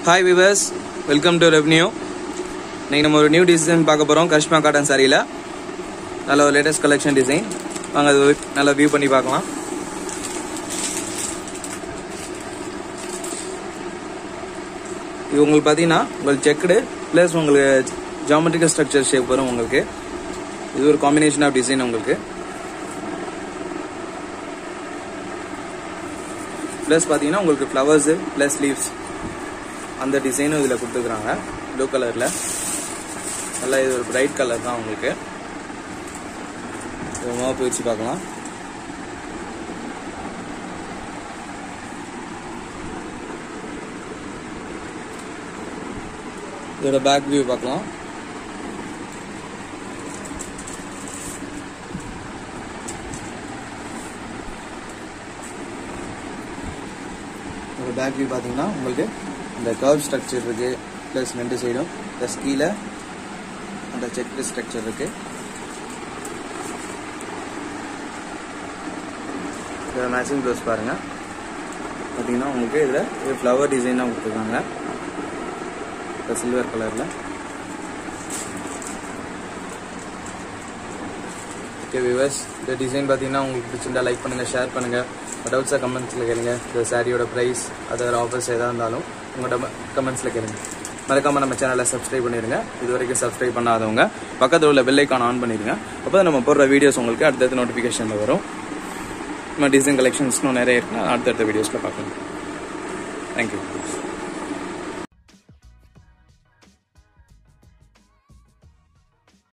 hi viewers welcome to revenue இன்னைக்கு நம்ம ஒரு நியூ டிசைன் பார்க்க போகிறோம் கரிஷ்மா காட்டன் சாரியில் நல்ல ஒரு லேட்டஸ்ட் கலெக்ஷன் டிசைன் வாங்க அது நல்லா வியூ பண்ணி பார்க்கலாம் இது உங்களுக்கு பார்த்தீங்கன்னா உங்களுக்கு செக்குடு ப்ளஸ் உங்களுக்கு ஜாமெட்ரிக்கல் ஸ்ட்ரக்சர் ஷேப் வரும் உங்களுக்கு இது ஒரு காம்பினேஷன் ஆஃப் டிசைன் உங்களுக்கு ப்ளஸ் பார்த்தீங்கன்னா உங்களுக்கு ஃப்ளவர்ஸு ப்ளஸ் லீவ்ஸ் அந்த டிசைனும் இதில் கொடுத்துருக்குறாங்க ப்ளூ கலரில் நல்லா இது ஒரு பிரைட் கலர் தான் உங்களுக்கு மோப்பு வச்சு பார்க்கலாம் இதோட பேக் வியூ பார்க்கலாம் இதோட பேக் வியூ பார்த்தீங்கன்னா உங்களுக்கு இந்த கர்வ் ஸ்ட்ரக்சர் இருக்கு ப்ளஸ் ரெண்டு சைடும் ப்ளஸ் கீழே அந்த செக் ஸ்ட்ரக்சர் இருக்கு இதில் மேட்சிங் ப்ளவுஸ் பாருங்க பார்த்தீங்கன்னா உங்களுக்கு இதில் இது ஃப்ளவர் டிசைன் தான் கொடுத்துருக்காங்க இப்போ சில்வர் கலரில் ஓகே விவர்ஸ் இந்த டிசைன் பார்த்தீங்கன்னா உங்களுக்கு பிடிச்சிருந்தா லைக் பண்ணுங்கள் ஷேர் பண்ணுங்கள் டவுட்ஸாக கமெண்ட்ஸில் கேளுங்க இந்த சாரியோட ப்ரைஸ் அதர் ஆஃபர்ஸ் எதாக இருந்தாலும் உங்களோட கமெண்ட்ஸில் கேளுங்க மறக்காமல் நம்ம சேனலை சப்ஸ்கிரைப் பண்ணிடுங்க இது வரைக்கும் சப்ஸ்கிரைப் பண்ணாதவங்க பக்கத்தில் உள்ள பெல்லைக்கான் ஆன் பண்ணிடுங்க அப்போ தான் நம்ம போடுற வீடியோஸ் உங்களுக்கு அடுத்தடுத்த நோட்டிஃபிகேஷனில் வரும் நம்ம டிசைன் கலெக்ஷன்ஸ்னும் நிறைய இருக்குன்னா அடுத்தடுத்த வீடியோஸில் பார்க்கலாம் தேங்க்யூ